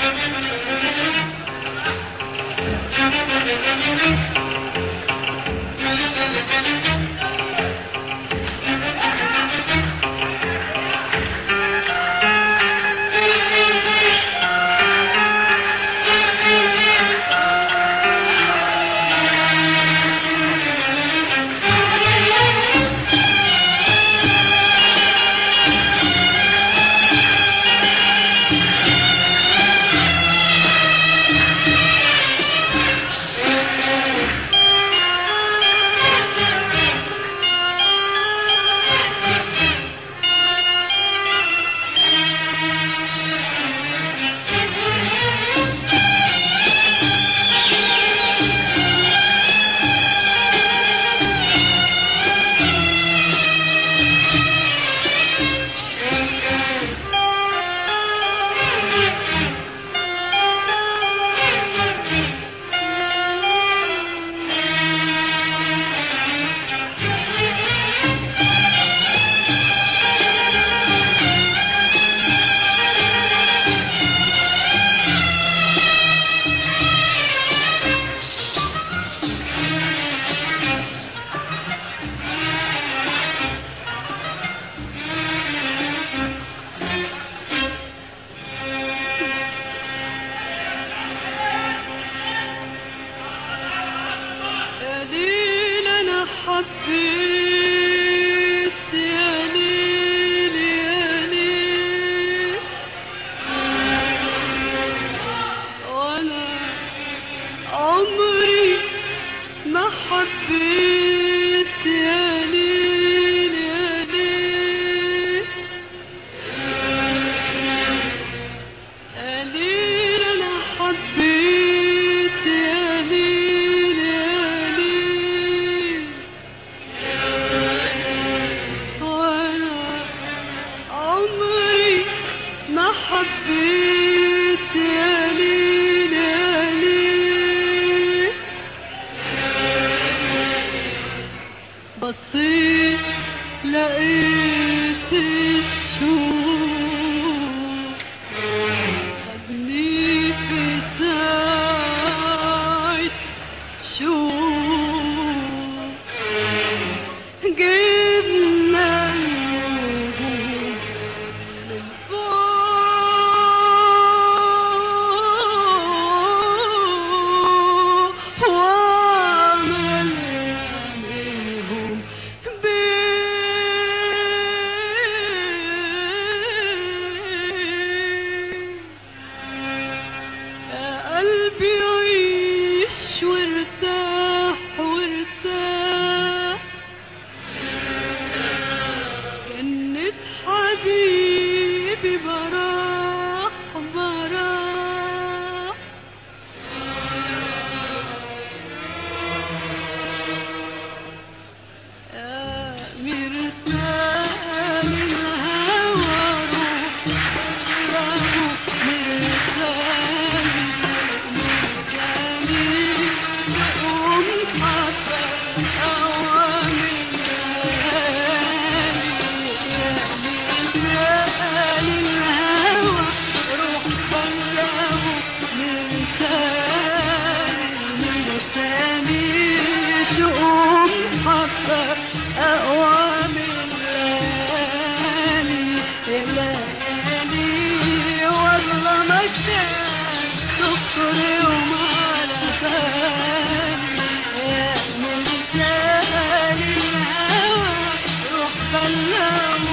يا ليل انا حبيت يا ليل يا ليل وانا عمري ما حبيت يا ليل يا ليل يا ليل انا حبيت يا ليل يا ليل وانا عمري ما حبيت يا ليل يا ليل بصيت لقيت الشوق خدني في ساعة شوق جبنا النجوم من فوق وعملنا منهم بيت يا قلبي عيش وارتاح وارتاح جنة حبيبي براح براح يا مرسال الهوى روح له مرسال مرسالي قوم حبة أوامر يا مرسال الهوى روح بلغه مرسال مرسالي شؤون حبة أوامر ليالي ليالي والله ما كان تخطر يوم على بالي يا مرسالي الهوى روح بلغه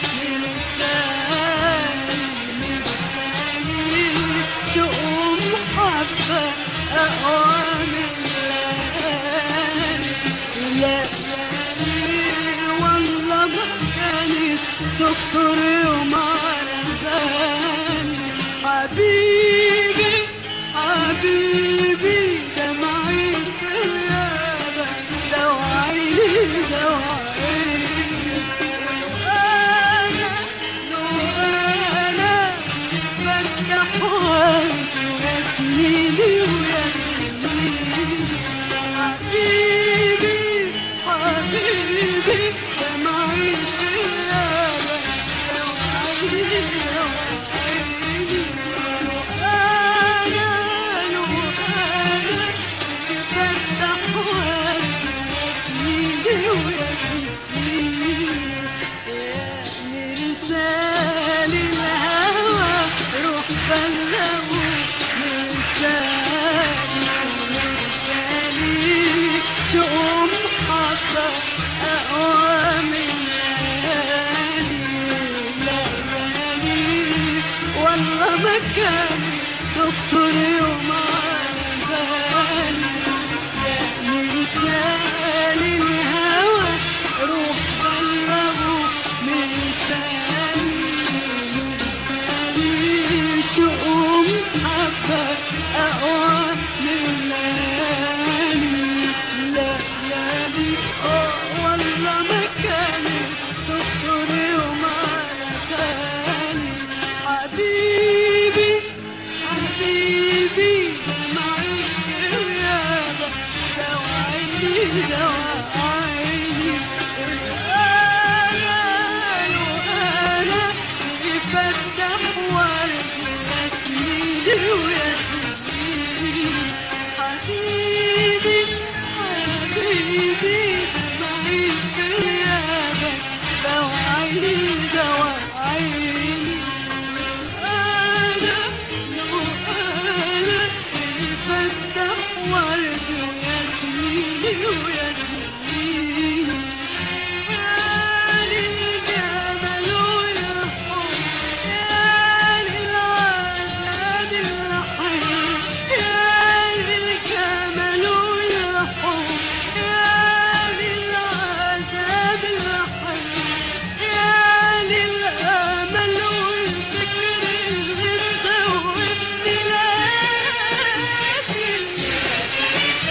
مرسالي مرسالي شؤون حبة أوامر ليالي ليالي والله ما كانت تخطر يوم على بالي حبيبي حبيبي دمعي في غيابك دواعي دواعي وأنا لو أنا بفتح وجهي يسنيني ويسنيني حبيبي حبيبي دمعي في غيابك دواعي دواعي بلغوا مرسالي مرسالي شؤم حصى أقوى من ليالي ليالي والله ما كان دكتور يوم على بالي يا مرسال الهوى روح بلغوا مرسالي مرسالي شؤم حبة أقوى من ليالي ليالي آه والله ما كان دكتور يوم على بالي حبيبي حبيبي معك الغيابة دواعيني دواعيني الآلام وأنا يفتح ورد ياسميني وياسميني حبيبي حبيبي معك الغيابة دواعيني دواعيني أنا لو أنا يفتح ورد وياسميني وياسميني يا للجمال والحب يا للعذاب الحي يا للجمال والحب يا للعذاب الحي يا للأمل والفكر اللي مدوبني لكن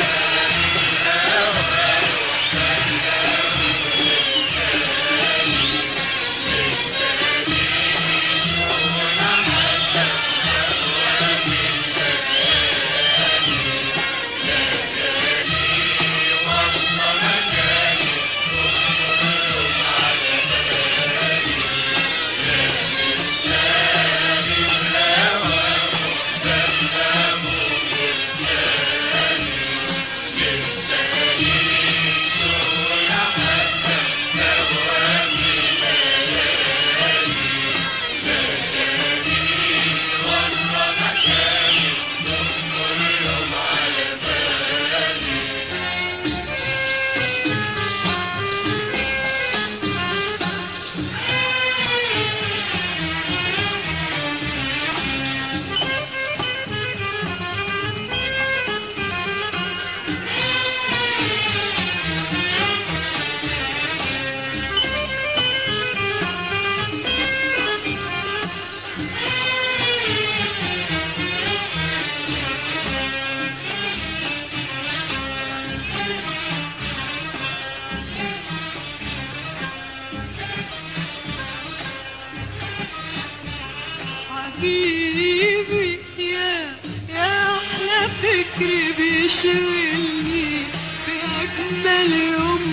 حبيبي يا يا احلى فكر بيشغلني باجمل يوم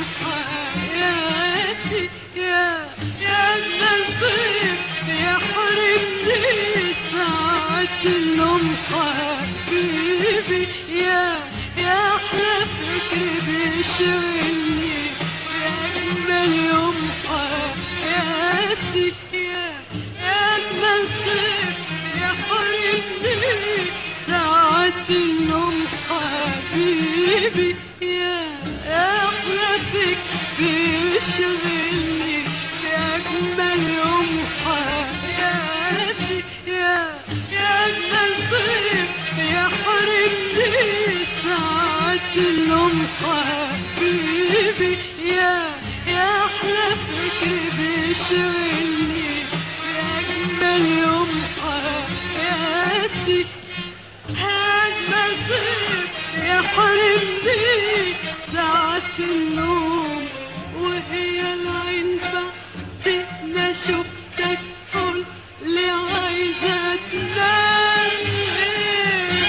حياتي يا يا اجمل طيب يحرمني ساعة النوم حبيبي يا يا احلى فكر بيشغلني باجمل يوم حياتي يا يا اجمل طيب يحرمني ساعة النوم حبيبي يا يا احلى فكر بيشغلني بأجمل يوم حياتي يا يا أجمل طيب يحرمني ساعة النوم حبيبي يا يا أحلى فكر بيشغلني بأجمل يوم حياتي أجمل طيب يحرمني ساعة النوم وهي العين بعدنا شفتك قول لي عايزة تنام ليه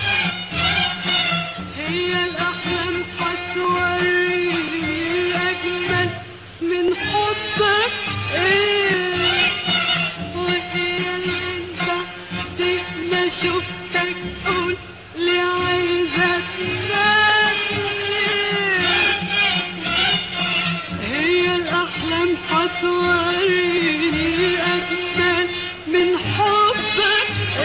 هي الأحلام هتوريني أجمل من حبك إيه وهي العين بعدنا شفتك قول لي عايزة تنام ليه هي الأحلام هتوريني أجمل من حبك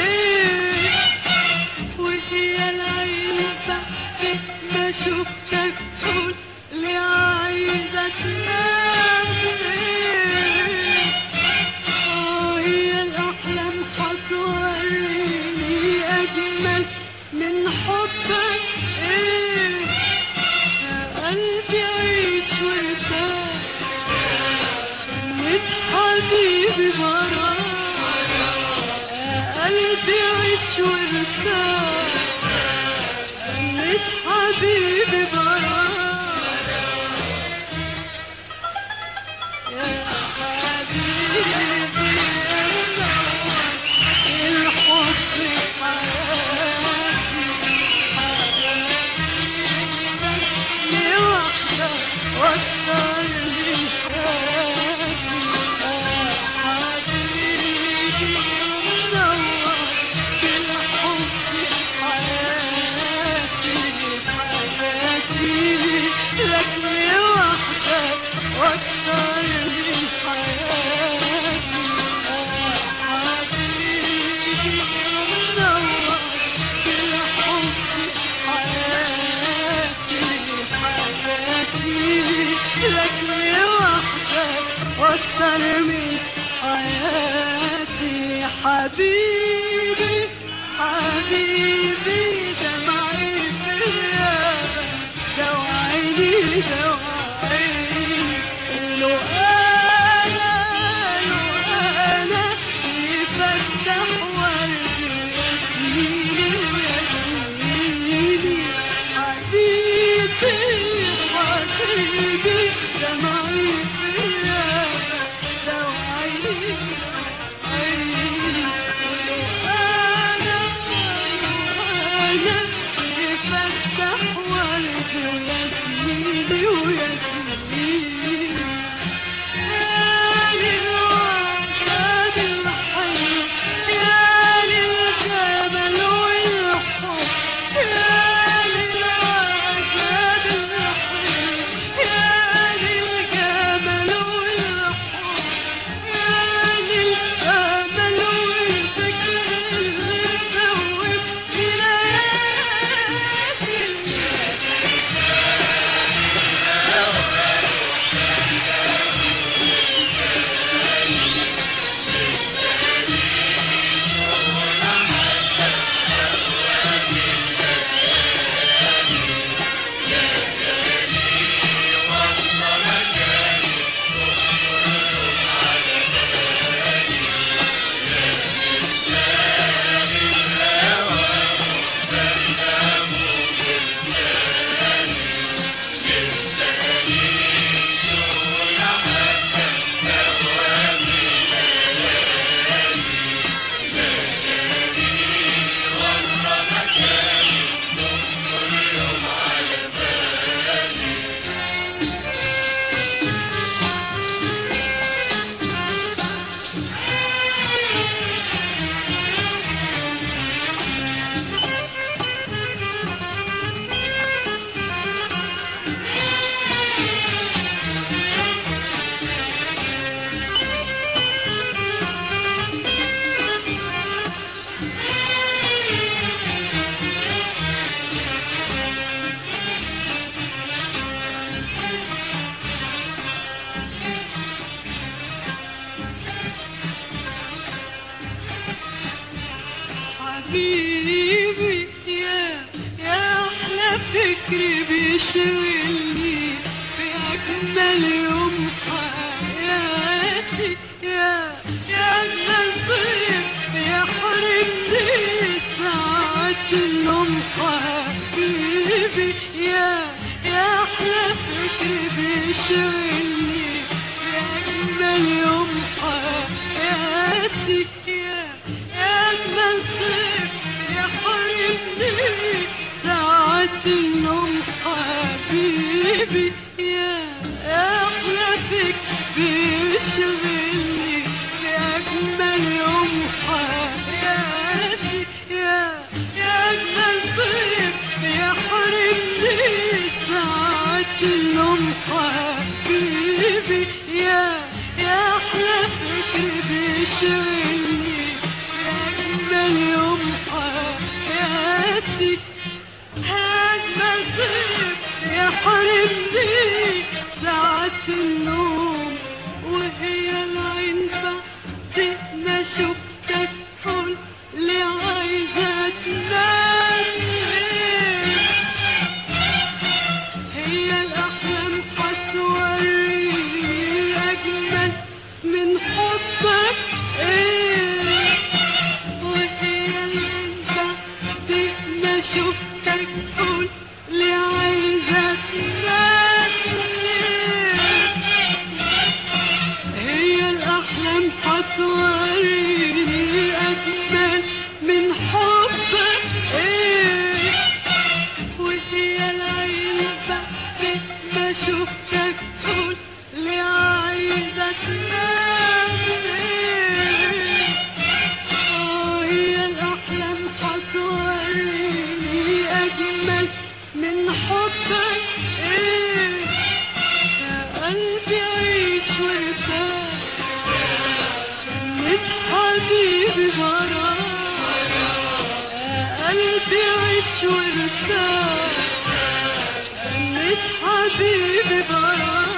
أجمل من حبك إيه يا قلبي عيش وارتاح كلمة حبيبي براك يا قلبي عيش وارتاح كلمة حبيبي براك يا حبيبي الحب في حياتي حياتي لوحدك واكتر من حياتي يا حبيبي منور بالحب في حياتي حياتي لك لوحدك واكتر من حياتي يا حبيبي منور بالحب في حياتي حياتي لك لوحدك واكتر من حياتي حبيبي حبيبي دمعي في غيابك دوعيني دوعيني لو انا لو انا يفتح وردي يسميني ويسميني حبيبي حبيبي دمعي في غيابك دوعيني دوعيني ولو انا لو انا يفتح وردي ويسميني ويسميني يا للوعد الحلو يا للجمال والحب يا للوعد الحلو يا للجمال والحب يا للجمال والفكر اللي مدوب في ليالي حبيبي يا يا احلى فكر بيشغلني في اجمل يوم حياتي يا يا اجمل طيب يحرمني ساعة النوم حبيبي يا يا احلى فكر بيشغلني في اجمل يوم حياتي يا يا اجمل طيب يحرمني ساعة النوم حبيبي يا يا احلى فكر بيشغلني في اجمل يوم حياتي يا يا اجمل طيب يحرمني ساعة النوم حبيبي يا يا احلى فكر بيشغلني في اجمل يوم حياتي أجمل طيب يحرمني ساعة النوم وهي العين بعد ما شفتك قول لي عايزة تنام شفتك قول لي عايزة تنام ليه هي الأحلام هتوريني أجمل من حبك إيه وهي العين بعد ما شفتك قول لي عايزة تنام ليه آه هي الأحلام هتوريني أجمل من حبك إيه يا قلبي عيش وارتاح من حبيبي براك يا قلبي عيش وارتاح من حبيبي براك